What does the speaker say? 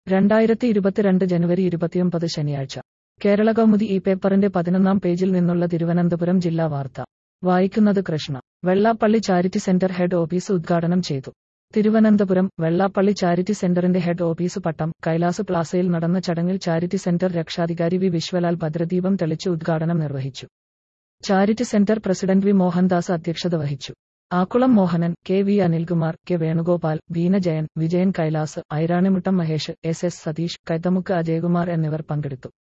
രണ്ടായിരത്തി ഇരുപത്തിരണ്ട് ജനുവരി ഇരുപത്തിയൊമ്പത് ശനിയാഴ്ച കേരള കൗമുദി ഈ പേപ്പറിന്റെ പതിനൊന്നാം പേജിൽ നിന്നുള്ള തിരുവനന്തപുരം ജില്ലാ വാർത്ത വായിക്കുന്നത് Krishna Vellappally charity centre head office ഉദ്ഘാടനം ചെയ്തു തിരുവനന്തപുരം വെള്ളാപ്പള്ളി ചാരിറ്റി സെന്ററിന്റെ ഹെഡ് ഓഫീസ് പട്ടം കൈലാസ് പ്ലാസയിൽ നടന്ന ചടങ്ങിൽ ചാരിറ്റി സെന്റർ രക്ഷാധികാരി വി വിശ്വലാൽ ഭദ്രദീപം തെളിച്ച് ഉദ്ഘാടനം നിർവഹിച്ചു charity centre president V Mohandas അധ്യക്ഷത വഹിച്ചു Akkulam Mohanan K V Anilkumar K Venugopal Beena Jayan Vijayan Kailas Iranimuttam Mahesh S S Satheesh Kaithamukku Ajayakumar എന്നിവർ പങ്കെടുത്തു